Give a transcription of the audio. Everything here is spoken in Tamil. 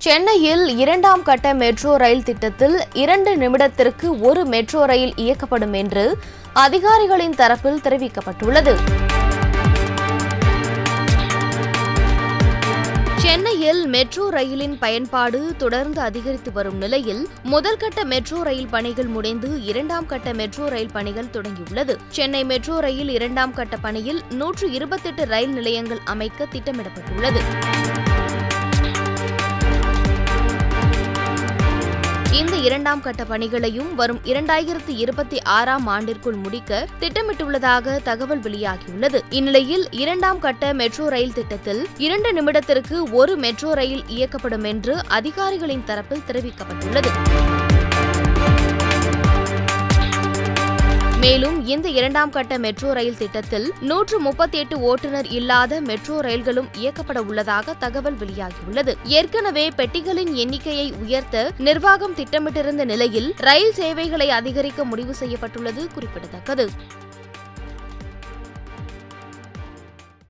சென்னையில் இரண்டாம் கட்ட மெட்ரோ ரயில் திட்டத்தில் இரண்டு நிமிடத்திற்கு ஒரு மெட்ரோ ரயில் இயக்கப்படும் என்று அதிகாரிகளின் தரப்பில் தெரிவிக்கப்பட்டுள்ளது சென்னையில் மெட்ரோ ரயிலின் பயன்பாடு தொடர்ந்து அதிகரித்து வரும் நிலையில் முதல்கட்ட மெட்ரோ ரயில் பணிகள் முடிந்து இரண்டாம் கட்ட மெட்ரோ ரயில் பணிகள் தொடங்கியுள்ளது சென்னை மெட்ரோ ரயில் இரண்டாம் கட்ட பணியில் நூற்று இருபத்தெட்டு ரயில் நிலையங்கள் அமைக்க திட்டமிடப்பட்டுள்ளது இந்த இரண்டாம் கட்ட பணிகளையும் வரும் இரண்டாயிரத்து இருபத்தி ஆறாம் ஆண்டிற்குள் முடிக்க திட்டமிட்டுள்ளதாக தகவல் வெளியாகியுள்ளது இந்நிலையில் இரண்டாம் கட்ட மெட்ரோ ரயில் திட்டத்தில் இரண்டு நிமிடத்திற்கு ஒரு மெட்ரோ ரயில் இயக்கப்படும் என்று அதிகாரிகளின் தரப்பில் தெரிவிக்கப்பட்டுள்ளது மேலும் இந்த இரண்டாம் கட்ட மெட்ரோ ரயில் திட்டத்தில் நூற்று முப்பத்தி எட்டு ஓட்டுநர் இல்லாத மெட்ரோ ரயில்களும் இயக்கப்பட உள்ளதாக தகவல் வெளியாகியுள்ளது ஏற்கனவே பெட்டிகளின் எண்ணிக்கையை உயர்த்த நிர்வாகம் திட்டமிட்டிருந்த நிலையில் ரயில் சேவைகளை அதிகரிக்க முடிவு செய்யப்பட்டுள்ளது குறிப்பிடத்தக்கது